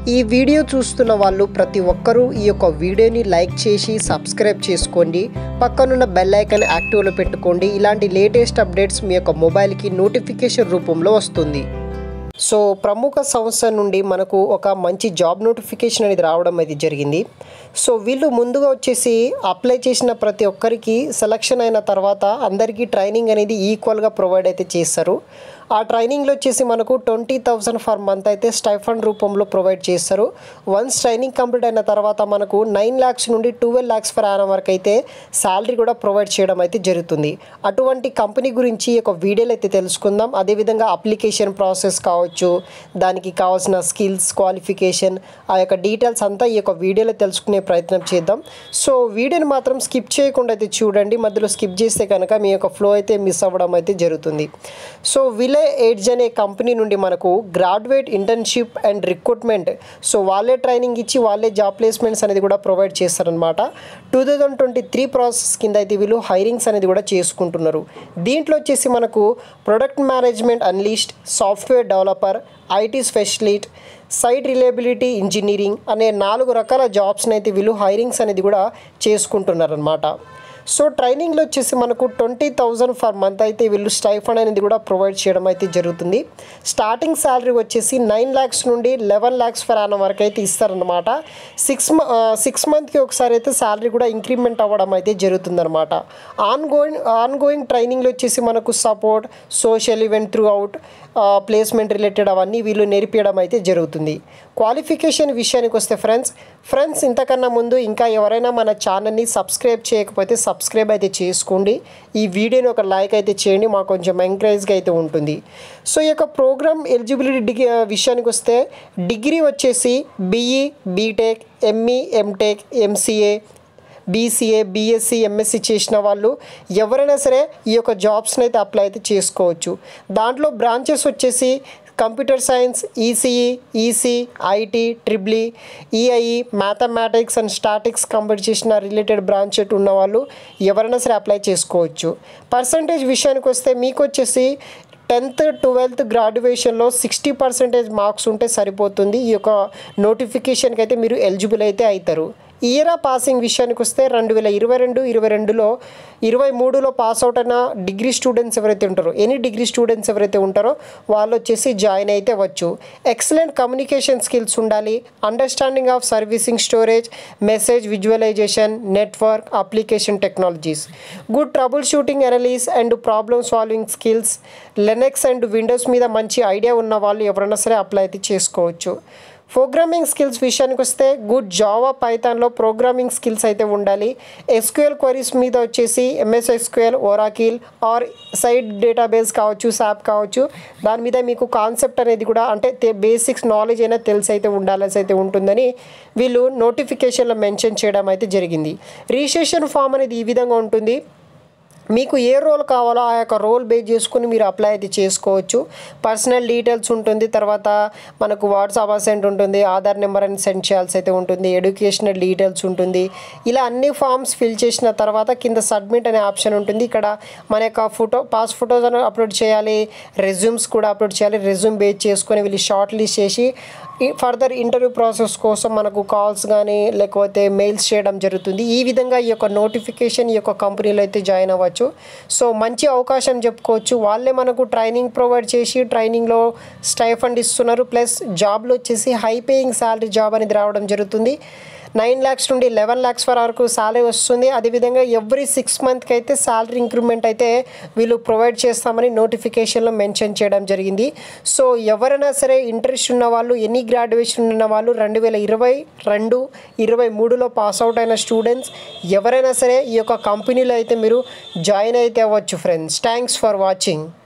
ఈ వీడియో చూస్తున్న వాళ్ళు ప్రతి ఒక్కరూ ఈ యొక్క వీడియోని లైక్ చేసి సబ్స్క్రైబ్ చేసుకోండి పక్కనున్న బెల్ ఐకాన్ యాక్టివ్లో పెట్టుకోండి ఇలాంటి లేటెస్ట్ అప్డేట్స్ మీ యొక్క మొబైల్కి నోటిఫికేషన్ రూపంలో వస్తుంది సో ప్రముఖ సంస్థ నుండి మనకు ఒక మంచి జాబ్ నోటిఫికేషన్ అనేది రావడం అయితే జరిగింది సో వీళ్ళు ముందుగా వచ్చేసి అప్లై చేసిన ప్రతి ఒక్కరికి సెలక్షన్ అయిన తర్వాత అందరికీ ట్రైనింగ్ అనేది ఈక్వల్గా ప్రొవైడ్ అయితే చేస్తారు ఆ ట్రైనింగ్లో వచ్చేసి మనకు ట్వంటీ థౌసండ్ ఫర్ మంత్ అయితే స్టైఫండ్ రూపంలో ప్రొవైడ్ చేస్తారు వన్స్ ట్రైనింగ్ కంప్లీట్ అయిన తర్వాత మనకు నైన్ ల్యాక్స్ నుండి ట్వెల్వ్ ల్యాక్స్ ఫర్ యానం వరకు అయితే శాలరీ కూడా ప్రొవైడ్ చేయడం అయితే జరుగుతుంది అటువంటి కంపెనీ గురించి ఒక వీడియోలో అయితే తెలుసుకుందాం అదేవిధంగా అప్లికేషన్ ప్రాసెస్ కావచ్చు దానికి కావాల్సిన స్కిల్స్ క్వాలిఫికేషన్ ఆ యొక్క డీటెయిల్స్ అంతా ఈ యొక్క వీడియోలో తెలుసుకునే ప్రయత్నం చేద్దాం సో వీడియోని మాత్రం స్కిప్ చేయకుండా అయితే చూడండి మధ్యలో స్కిప్ చేస్తే కనుక మీ యొక్క ఫ్లో అయితే మిస్ అవ్వడం అయితే జరుగుతుంది సో విలే ఎయిడ్జ్ అనే కంపెనీ నుండి మనకు graduate internship and recruitment so వాళ్ళే ట్రైనింగ్ ఇచ్చి వాళ్ళే జాబ్ ప్లేస్మెంట్స్ అనేది కూడా ప్రొవైడ్ చేస్తారనమాట two thousand twenty three process కింద అయితే వీళ్ళు హైరింగ్స్ అనేది కూడా చేసుకుంటున్నారు దీంట్లో వచ్చేసి మనకు product management analyst software developer IT specialist site reliability engineering అనే నాలుగు రకాల జాబ్స్ని అయితే వీళ్ళు హైరింగ్స్ అనేది కూడా చేసుకుంటున్నారనమాట సో ట్రైనింగ్లో వచ్చేసి మనకు ట్వంటీ థౌజండ్ ఫర్ మంత్ అయితే వీళ్ళు స్టైఫండ్ అనేది కూడా ప్రొవైడ్ చేయడం అయితే జరుగుతుంది స్టార్టింగ్ శాలరీ వచ్చేసి నైన్ ల్యాక్స్ నుండి లెవెన్ ల్యాక్స్ ఫర్ యానం వరకు అయితే ఇస్తారనమాట సిక్స్ సిక్స్ మంత్కి ఒకసారి అయితే శాలరీ కూడా ఇంక్రిమెంట్ అవ్వడం అయితే జరుగుతుందన్నమాట ఆన్ గోయింగ్ ఆన్ గోయింగ్ ట్రైనింగ్లో వచ్చేసి మనకు support social event throughout placement related అవన్నీ వీళ్ళు నేర్పించడం అయితే జరుగుతుంది క్వాలిఫికేషన్ విషయానికి వస్తే ఫ్రెండ్స్ ఫ్రెండ్స్ ఇంతకన్నా ముందు ఇంకా ఎవరైనా మన ఛానల్ని సబ్స్క్రైబ్ చేయకపోతే సబ్స్క్రైబ్ అయితే చేసుకోండి ఈ వీడియోని ఒక లైక్ అయితే చేయండి మాకు కొంచెం ఎంకరేజ్గా అయితే ఉంటుంది సో ఈ యొక్క ప్రోగ్రామ్ ఎలిజిబిలిటీ డిగ్రీ విషయానికి వస్తే డిగ్రీ వచ్చేసి BE BTech ME MTech MCA BCA BSc MSc చేసిన వాళ్ళు ఎవరైనా సరే ఈ యొక్క జాబ్స్ని అయితే అప్లై అయితే చేసుకోవచ్చు దాంట్లో బ్రాంచెస్ వచ్చేసి computer science ECE EC IT triple E EIE mathematics and statics complete చేసిన రిలేటెడ్ బ్రాంచ్ ఉన్న వాళ్ళు ఎవరైనా సరే అప్లై చేసుకోవచ్చు పర్సంటేజ్ విషయానికి వస్తే మీకు వచ్చేసి టెన్త్ ట్వెల్త్ గ్రాడ్యుయేషన్లో సిక్స్టీ పర్సెంటేజ్ మార్క్స్ ఉంటే సరిపోతుంది ఈ యొక్క నోటిఫికేషన్కి అయితే మీరు ఎలిజిబుల్ అయితే అవుతారు ఇయరా పాసింగ్ విషయానికి వస్తే రెండు వేల ఇరవై రెండు ఇరవై రెండులో ఇరవై మూడులో పాస్ అవుట్ అయిన డిగ్రీ స్టూడెంట్స్ ఎవరైతే ఉంటారో ఎనీ డిగ్రీ స్టూడెంట్స్ ఎవరైతే ఉంటారో వాళ్ళు వచ్చేసి జాయిన్ అయితే వచ్చు ఎక్సలెంట్ కమ్యూనికేషన్ స్కిల్స్ ఉండాలి understanding of servicing storage message visualisation network application technologies good troubleshooting analysis and problem solving skills Linux and Windows మీద మంచి ఐడియా ఉన్న వాళ్ళు ఎవరైనా సరే అప్లై అయితే చేసుకోవచ్చు ప్రోగ్రామింగ్ స్కిల్స్ విషయానికి వస్తే గుడ్ జావా పైథాన్లో ప్రోగ్రామింగ్ స్కిల్స్ అయితే ఉండాలి ఎస్క్యూఎల్ క్వరీస్ మీద వచ్చేసి MS SQL Oracle or side database కావచ్చు సాప్ కావచ్చు దాని మీద మీకు కాన్సెప్ట్ అనేది కూడా అంటే బేసిక్స్ నాలెడ్జ్ అయినా తెలిసి అయితే ఉండాల్సి అయితే ఉంటుందని వీళ్ళు నోటిఫికేషన్లో మెన్షన్ చేయడం అయితే జరిగింది రిజిస్ట్రేషన్ ఫామ్ అనేది ఈ విధంగా ఉంటుంది మీకు ఏ రోల్ కావాలో ఆ యొక్క రోల్ బేస్ చేసుకుని మీరు అప్లై అయితే చేసుకోవచ్చు పర్సనల్ డీటెయిల్స్ ఉంటుంది తర్వాత మనకు వాట్సాప్ అసెంట్ ఉంటుంది ఆధార్ నెంబర్ అని సెండ్ చేయాల్సి అయితే ఉంటుంది ఎడ్యుకేషనల్ డీటెయిల్స్ ఉంటుంది ఇలా అన్ని ఫామ్స్ ఫిల్ చేసిన తర్వాత కింద సబ్మిట్ అనే ఆప్షన్ ఉంటుంది ఇక్కడ మన యొక్క ఫోటో పాస్ ఫొటోస్ అని అప్లోడ్ చేయాలి రెజ్యూమ్స్ కూడా అప్లోడ్ చేయాలి రెజ్యూమ్ బేస్ చేసుకొని వీళ్ళు షార్ట్ లిస్ట్ చేసి ఫర్దర్ ఇంటర్వ్యూ ప్రాసెస్ కోసం మనకు కాల్స్ కానీ లేకపోతే మెయిల్స్ చేయడం జరుగుతుంది ఈ విధంగా ఈ యొక్క నోటిఫికేషన్ ఈ యొక్క కంపెనీలో అయితే జాయిన్ అవ్వచ్చు సో మంచి అవకాశం చెప్పుకోవచ్చు వాళ్ళే మనకు ట్రైనింగ్ ప్రొవైడ్ చేసి ట్రైనింగ్లో స్టైఫండ్ ఇస్తున్నారు ప్లస్ జాబ్లో వచ్చేసి హై పేయింగ్ శాలరీ జాబ్ అనేది రావడం జరుగుతుంది నైన్ ల్యాక్స్ నుండి లెవెన్ ల్యాక్స్ వరకు శాలరీ వస్తుంది అదేవిధంగా ఎవ్రీ సిక్స్ మంత్కి అయితే శాలరీ ఇంక్రిమెంట్ అయితే వీళ్ళు ప్రొవైడ్ చేస్తామని నోటిఫికేషన్లో మెన్షన్ చేయడం జరిగింది సో ఎవరైనా సరే ఇంట్రెస్ట్ ఉన్న వాళ్ళు ఎనీ గ్రాడ్యుయేషన్ ఉన్న వాళ్ళు రెండు వేల ఇరవై రెండు ఇరవై మూడులో పాస్ అవుట్ అయిన స్టూడెంట్స్ ఎవరైనా సరే ఈ యొక్క కంపెనీలో అయితే మీరు జాయిన్ అయితే అవ్వచ్చు ఫ్రెండ్స్ థ్యాంక్స్ ఫర్ వాచింగ్